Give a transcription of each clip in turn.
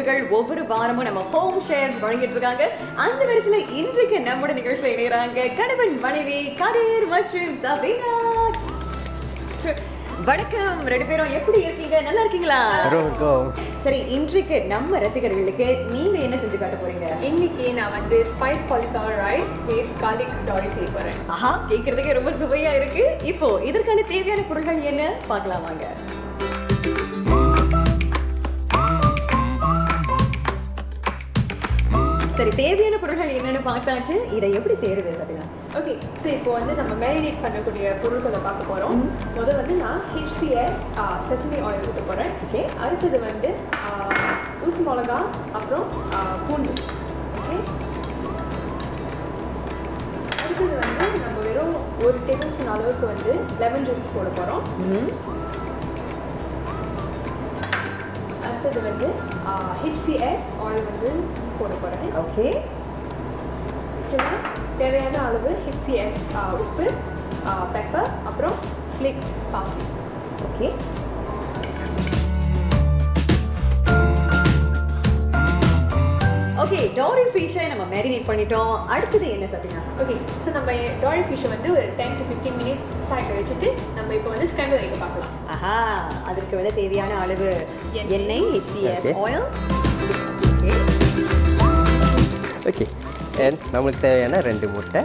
பொருள்கள் ஒவ்வொரு வாரமும் நம்ம ஹோம் ஷேர் வழங்கிட்டு இருக்காங்க அந்த வரிசையில இன்றைக்கு நம்மோட நிகழ்ச்சியில இணையறாங்க கணவன் மனைவி கதிர் மற்றும் சபீனா வணக்கம் ரெண்டு பேரும் எப்படி இருக்கீங்க நல்லா இருக்கீங்களா இருக்கும் சரி இன்றைக்கு நம்ம ரசிகர்களுக்கு நீங்க என்ன செஞ்சு காட்ட போறீங்க இன்னைக்கு நான் வந்து spice cauliflower rice with garlic டாரி செய்ய போறேன் ஆஹா கேட்கறதுக்கே ரொம்ப சுவையா இருக்கு இப்போ இதற்கான தேவையான பொருட்கள் என்ன பார்க்கலாம் வாங்க சரி தேவையான பொருட்கள் என்னன்னு பார்த்தாச்சு இதை எப்படி செய்யறது சபினா ஓகே ஸோ இப்போ வந்து நம்ம மேரினேட் பண்ணக்கூடிய பொருட்களை பார்க்க போறோம் முதல்ல வந்து நான் ஹெச்சிஎஸ் செசமி ஆயில் ஊற்ற போறேன் ஓகே அடுத்தது வந்து ஆஹ், ஊசி மிளகா அப்புறம் ஆஹ், பூண்டு ஓகே அடுத்தது வந்து நம்ம வெறும் ஒரு டேபிள் ஸ்பூன் அளவுக்கு வந்து லெமன் ஜூஸ் போட போறோம் அடுத்தது வந்து ஹெச்சிஎஸ் ஆயில் வந்து போட போறேன் ஓகே சில தேவையான அளவு ஹிப்சிஎஸ் உப்பு பெப்பர் அப்புறம் ஃப்ளிக் பாசி ஓகே ஓகே டாரி ஃபிஷ்ஷை நம்ம மேரினேட் பண்ணிட்டோம் அடுத்தது என்ன சபினா ஓகே ஸோ நம்ம டாரி ஃபிஷ்ஷை வந்து ஒரு டென் டு ஃபிஃப்டீன் மினிட்ஸ் சைடில் வச்சுட்டு நம்ம இப்போ வந்து ஸ்க்ரம்பிள் வைக்க பார்க்கலாம் ஆஹா அதற்கு வந்து தேவையான அளவு எண்ணெய். எண்ணெய் HCS Okay. Oil okay and நம்மளுக்கு தேவையான ரெண்டு முட்டை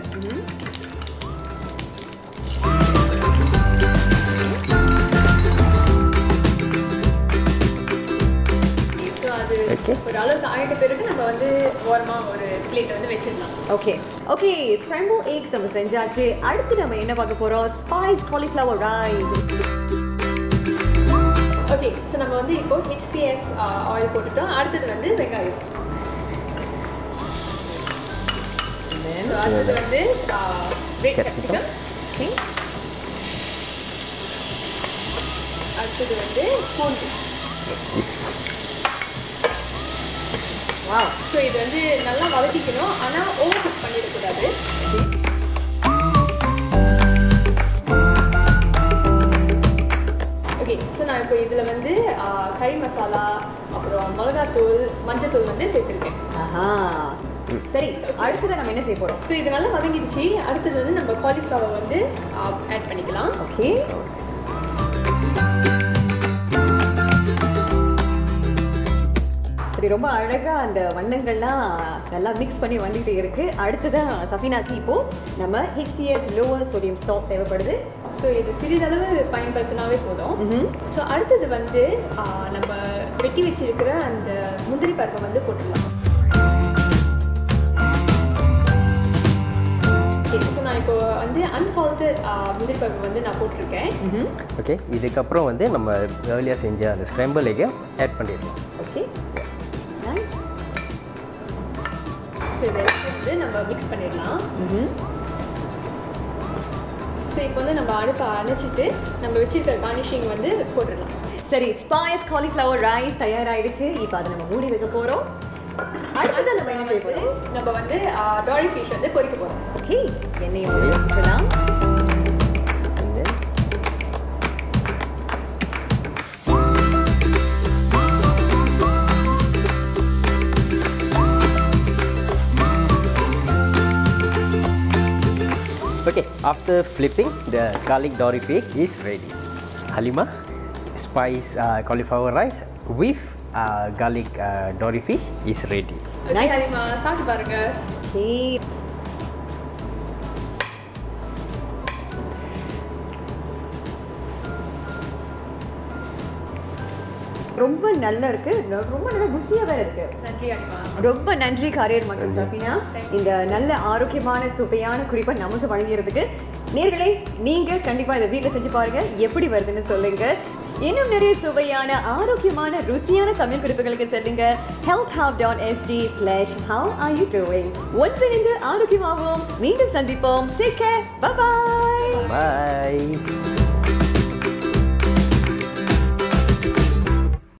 ஸோ அது Okay. ஒரு அளவுக்கு ஆகிட்ட பிறகு நம்ம வந்து ஓரமாக ஒரு பிளேட்டை வந்து வச்சிடலாம் ஓகே ஓகே ஸ்க்ரம்பிள் எக்ஸ் நம்ம செஞ்சாச்சு அடுத்து நம்ம என்ன பார்க்க போறோம் spice cauliflower rice okay so நம்ம வந்து இப்போ ஹெச்சிஎஸ் ஆயில் போட்டுட்டோம் அடுத்தது வந்து வெங்காயம் So, அடுத்தது வந்து ரெட் Capsicum. கேப்சிகம் ஓகே அடுத்தது வந்து பூண்டு வாவ் ஸோ இது வந்து நல்லா வதக்கிக்கணும் ஆனால் ஓவர் குக் பண்ணிடக்கூடாது ஓகே ஸோ நான் இப்போ இதில் வந்து ஆ, கறி மசாலா அப்புறம் மிளகாத்தூள் மஞ்சத்தூள் வந்து சேர்த்துருக்கேன் ஆஹா சரி அடுத்தது நம்ம என்ன செய்ய போறோம் ஸோ இது நல்லா வதங்கிடுச்சு அடுத்தது வந்து நம்ம காலிஃப்ளவர் வந்து ஆட் பண்ணிக்கலாம் ஓகே சரி ரொம்ப அழகா அந்த வண்ணங்கள்லாம் நல்லா மிக்ஸ் பண்ணி வந்துட்டு இருக்கு அடுத்ததான் சஃபினாக்கு இப்போ நம்ம ஹெச்சிஎஸ் லோவர் சோடியம் சால்ட் தேவைப்படுது ஸோ இது சிறிதளவு பயன்படுத்தினாவே போதும் ம்ஹும். ஸோ அடுத்தது வந்து ஆ, நம்ம வெட்டி வச்சிருக்கிற அந்த முந்திரி பருப்பை வந்து போட்டுடலாம் ஸோ நான் இப்போ வந்து அன்சால்ட்டட் முந்திரி பருப்பு வந்து நான் போட்டிருக்கேன் ம்ஹும். ஓகே இதுக்கப்புறம் வந்து நம்ம ஏர்லியாக செஞ்ச அந்த ஸ்க்ரம்பிள் எக்கை ஆட் பண்ணிடலாம் ஓகே நைஸ் ஸோ இதை வந்து நம்ம மிக்ஸ் பண்ணிடலாம் ம்ஹும். ஸோ இப்போ வந்து நம்ம அடுப்பை அணைச்சிட்டு நம்ம வச்சிருக்கிற கார்னிஷிங் வந்து போட்டுடலாம் சரி ஸ்பைஸ் காலிஃப்ளவர் ரைஸ் தயாராயிடுச்சு இப்போ அதை நம்ம மூடி வைக்க போறோம் அடுத்தது நம்ம என்ன செய்ய போறோம் நம்ம வந்து டாரி ஃபிஷ் வந்து பொரிக்க போகிறோம் ஓகே எண்ணெயை மூடி வச்சுக்கலாம் And then Okay, after flipping, the garlic dory fish is ready. Halima, spice uh, cauliflower rice with uh, garlic uh, dory fish is ready. Okay Nice. ஹரிமா சாப்பிட்டு பாருங்க ஓகே ரொம்ப நல்லா இருக்கு ரொம்ப நல்ல ருசியா வேற இருக்கு நன்றி ஹரிமா ரொம்ப நன்றி காரியர் மற்றும் சஃபினா இந்த நல்ல ஆரோக்கியமான சுவையான குறிப்பை நமக்கு வழங்கியதுக்கு நேர்களே நீங்க கண்டிப்பா இதை வீட்ல செஞ்சு பாருங்க எப்படி வருதுன்னு சொல்லுங்க இன்னும் நிறைய சுவையான ஆரோக்கியமான ருசியான சமையல் குறிப்புகளுக்கு செல்லுங்க health hub dot ST slash how are you doing ஒன்றிணைந்து ஆரோக்கியமாகவும் மீண்டும் சந்திப்போம் டேக் கேர் பாய் Bye.